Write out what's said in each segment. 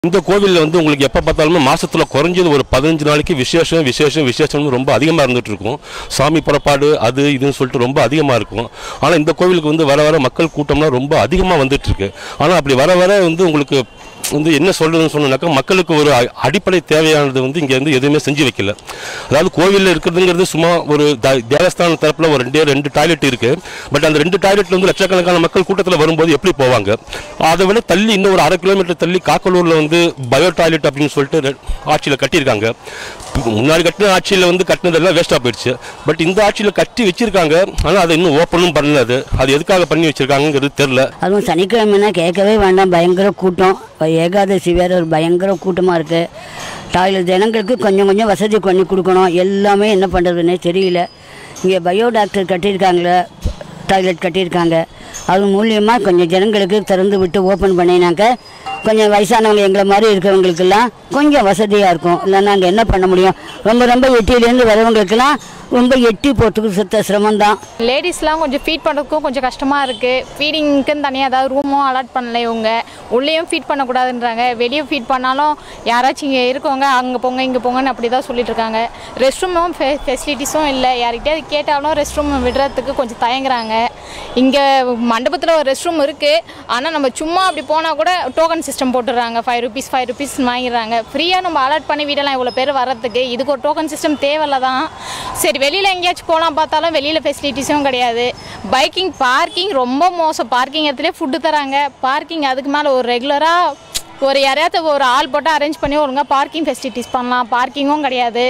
இந்த கோவிலில் வந்து உங்களுக்கு எப்போ பார்த்தாலுமே மாசத்துல குறைஞ்சது ஒரு பதினஞ்சு நாளைக்கு விசேஷம் விசேஷம் விசேஷம்னு ரொம்ப அதிகமாக இருந்துட்டு இருக்கும் சாமி புறப்பாடு அது இதுன்னு சொல்லிட்டு ரொம்ப அதிகமாக இருக்கும் ஆனால் இந்த கோவிலுக்கு வந்து வர வர மக்கள் கூட்டம்லாம் ரொம்ப அதிகமாக வந்துட்டு இருக்கு ஆனால் அப்படி வர வர வந்து உங்களுக்கு வந்து என்ன சொல்றதுன்னு சொன்னாக்கா மக்களுக்கு ஒரு அ- அடிப்படை தேவையானது வந்து இங்கே வந்து எதுவுமே செஞ்சு வைக்கல அதாவது கோவிலில் இருக்கிறதுங்கிறது சும்மா ஒரு த- தேவஸ்தான தரப்பில் ஒரு ரெண்டே ரெண்டு டாய்லெட் இருக்கு பட் அந்த ரெண்டு டாய்லெட்ல வந்து லட்சக்கணக்கான மக்கள் கூட்டத்தில் வரும்போது எப்படி போவாங்க அதை விட தள்ளி இன்னும் ஒரு அரை கிலோமீட்டர் தள்ளி காக்கலூரில் வந்து பயோ டாய்லெட் அப்படின்னு சொல்லிட்டு ரெ- ஆட்சியில் கட்டியிருக்காங்க முன்னாடி கட்டின ஆட்சியில் வந்து கட்டினதெல்லாம் வேஸ்ட்டாக போயிடுச்சு பட் இந்த ஆட்சியில் கட்டி வச்சிருக்காங்க ஆனால் அதை இன்னும் ஓப்பனும் பண்ணல அது அது எதுக்காக பண்ணி வச்சிருக்காங்கிறது தெரில அதுவும் சனிக்கிழமைனா கேட்கவே வேண்டாம் பயங்கர கூட்டம் இப்ப ஏகாதசி வேற ஒரு பயங்கர கூட்டமாக இருக்குது டாய்லெட் ஜனங்களுக்கு கொஞ்சம் கொஞ்சம் வசதி பண்ணி கொடுக்கணும் எல்லாமே என்ன பண்ணுறதுன்னே தெரியல இங்கே பயோ டாக்டர் கட்டியிருக்காங்களே டாய்லெட் கட்டியிருக்காங்க அது மூலியமாக கொஞ்சம் ஜனங்களுக்கு திறந்து விட்டு ஓப்பன் பண்ணினாக்க கொஞ்சம் வயசானவங்க எங்களை மாதிரி இருக்கிறவங்களுக்கெல்லாம் கொஞ்சம் வசதியாக இருக்கும் இல்லைன்னா அங்கே என்ன பண்ண முடியும் ரொம்ப ரொம்ப எட்டியிலேருந்து வரவங்களுக்கெல்லாம் ரொம்ப எட்டி போகிறதுக்கு சுத்த சிரமம்தான் லேடிஸ்லாம் கொஞ்சம் ஃபீட் பண்ணுறதுக்கும் கொஞ்சம் கஷ்டமாக இருக்குது ஃபீடிங்க்குன்னு தனியாக ஏதாவது ரூமும் அலாட் பண்ணல இவங்க உள்ளேயும் ஃபீட் பண்ணக்கூடாதுன்றாங்க வெளியே ஃபீட் பண்ணாலும் யாராச்சும் இங்கே இருக்கவங்க அங்கே போங்க இங்கே போங்கன்னு அப்படி தான் சொல்லிட்டு இருக்காங்க ரெஸ்ட் ரூமும் ஃபெ ஃபெசிலிட்டிஸும் இல்லை யார்கிட்டயாவது கேட்டாலும் ரெஸ்ட் ரூம் விடுறதுக்கு கொஞ்சம் தயங்குறாங்க இங்கே மண்டபத்தில் ஒரு ரெஸ்ட் ரூம் இருக்குது ஆனால் நம்ம சும்மா அப்படி போனால் கூட டோக்கன் சிஸ்டம் போட்டுடுறாங்க ஃபைவ் ருபீஸ் ஃபைவ் ருபீஸ் வாங்கிடுறாங்க ஃப்ரீயாக நம்ம அலாட் பண்ணி விடலாம் இவ்வளோ பேர் வர்றதுக்கு இதுக்கு ஒரு டோக்கன் சிஸ்டம் தேவையில்ல தான் சரி வெளியில் எங்கேயாச்சும் போகலாம் பார்த்தாலும் வெளியில் ஃபெசிலிட்டிஸும் கிடையாது பைக்கிங் பார்க்கிங் ரொம்ப மோசம் பார்க்கிங் இடத்துல ஃபுட்டு தராங்க பார்க்கிங் அதுக்கு மேலே ஒரு ரெகுலராக ஒரு யாரையாவது ஒரு ஆள் போட்டு அரேஞ்ச் பண்ணி ஒழுங்காக பார்க்கிங் ஃபெசிலிட்டிஸ் பண்ணலாம் பார்க்கிங்கும் கிடையாது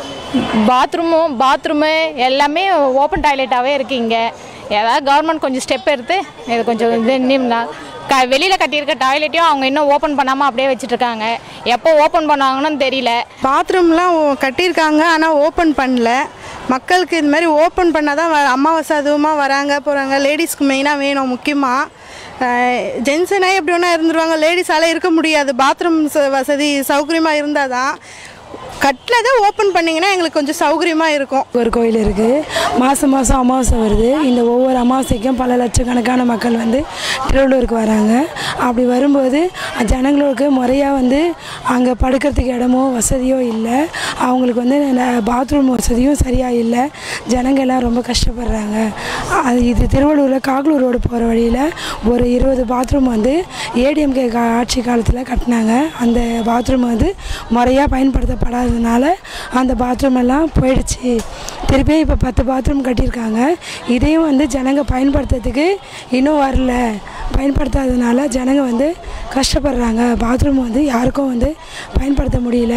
பாத்ரூமும் பாத்ரூமு எல்லாமே ஓப்பன் டாய்லெட்டாகவே இருக்குது இங்கே ஏதாவது கவர்மெண்ட் கொஞ்சம் ஸ்டெப் எடுத்து இது கொஞ்சம் இது நிம்னா க வெளியில் கட்டியிருக்க டாய்லெட்டையும் அவங்க இன்னும் ஓப்பன் பண்ணாமல் அப்படியே வச்சுட்டு இருக்காங்க எப்போ ஓப்பன் பண்ணுவாங்கன்னு தெரியல பாத்ரூம்லாம் ஓ- கட்டியிருக்காங்க ஆனால் ஓப்பன் பண்ணல மக்களுக்கு இது மாதிரி ஓப்பன் பண்ணால் தான் வ- அமாவாசை அதுவுமா வராங்க போகிறாங்க லேடிஸ்க்கு மெயினாக வேணும் முக்கியமாக ஜென்ஸுனா எப்படி வேணால் இருந்துருவாங்க லேடிஸால் இருக்க முடியாது பாத்ரூம் வசதி சௌகரியமாக இருந்தால் தான் கட்டினதை ஓப்பன் பண்ணிங்கன்னா எங்களுக்கு கொஞ்சம் சௌகரியமாக இருக்கும் ஒரு கோயில் இருக்குது மாதம் மாதம் அமாவாசை வருது இந்த ஒவ்வொரு அமாவாசைக்கும் பல லட்சக்கணக்கான மக்கள் வந்து திருவள்ளூருக்கு வராங்க அப்படி வரும்போது ஜனங்களுக்கு முறையாக வந்து அங்கே படுக்கிறதுக்கு இடமோ வசதியோ இல்லை அவங்களுக்கு வந்து பாத்ரூம் வசதியும் சரியாக இல்லை ஜனங்க எல்லாம் ரொம்ப கஷ்டப்படுறாங்க அது இது திருவள்ளூரில் காக்லூர் ரோடு போகிற வழியில் ஒரு இருபது பாத்ரூம் வந்து ஏடிஎம்கே கா ஆட்சி காலத்தில் கட்டினாங்க அந்த பாத்ரூம் வந்து முறையாக பயன்படுத்தப்படாததுனால அந்த பாத்ரூம் எல்லாம் போயிடுச்சு திருப்பியும் இப்போ பத்து பாத்ரூம் கட்டியிருக்காங்க இதையும் வந்து ஜனங்க பயன்படுத்துறதுக்கு இன்னும் வரல பயன்படுத்தாததுனால ஜனங்க வந்து கஷ்டப்படுறாங்க பாத்ரூம் வந்து யாருக்கும் வந்து பயன்படுத்த முடியல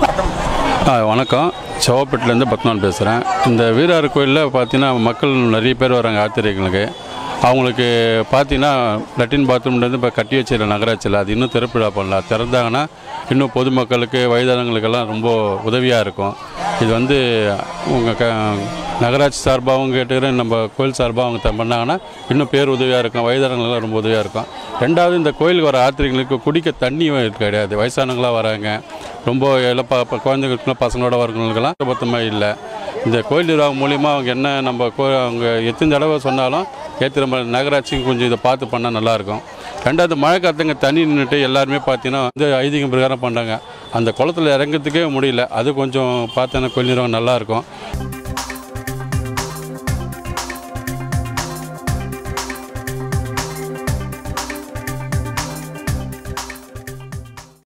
ஆ வணக்கம் செவப்பேட்டிலேருந்து பத்மநாத் பேசுகிறேன் இந்த வீராறு கோயிலில் பார்த்தீங்கன்னா மக்கள் நிறைய பேர் வராங்க ஆத்திரைகளுக்கு அவங்களுக்கு பார்த்தீங்கன்னா லட்டின் பாத்ரூம்லேருந்து இப்போ கட்டி வச்சிருக்க நகராட்சியில் அது இன்னும் திறப்பிடா பண்ணல திறந்தாங்கன்னா இன்னும் பொதுமக்களுக்கு வயதானங்களுக்கெல்லாம் ரொம்ப உதவியாக இருக்கும் இது வந்து உங்கள் க நகராட்சி சார்பாகவும் கேட்டுக்கிறேன் நம்ம கோயில் சார்பாக அவங்க த- பண்ணாங்கன்னா இன்னும் பேர் உதவியாக இருக்கும் வயதானங்களுக்கெல்லாம் ரொம்ப உதவியாக இருக்கும் ரெண்டாவது இந்த கோயிலுக்கு வர ஆத்திரிகளுக்கு குடிக்க தண்ணி கிடையாது வயசானவங்களாம் வராங்க ரொம்ப இழப்பா இப்போ குழந்தைங்களுக்குலாம் பசங்களோட வரவங்களுக்கெல்லாம் சுபத்தமாக இல்லை இந்த கோயில் நிர்வாகம் மூலிமா அவங்க என்ன நம்ம கோ அவங்க எத்தனை தடவை சொன்னாலும் ஏற்ற நம்ம நகராட்சியும் கொஞ்சம் இதை பார்த்து பண்ணால் நல்லாயிருக்கும் ரெண்டாவது மழை காலத்துங்க தண்ணி நின்றுட்டு எல்லாருமே பார்த்தீங்கன்னா வந்து ஐதீகம் பிரகாரம் பண்ணுறாங்க அந்த குளத்துல இறங்கிறதுக்கே முடியல அது கொஞ்சம் பார்த்தோன்னா கோயில் நிர்வாகம் நல்லாயிருக்கும்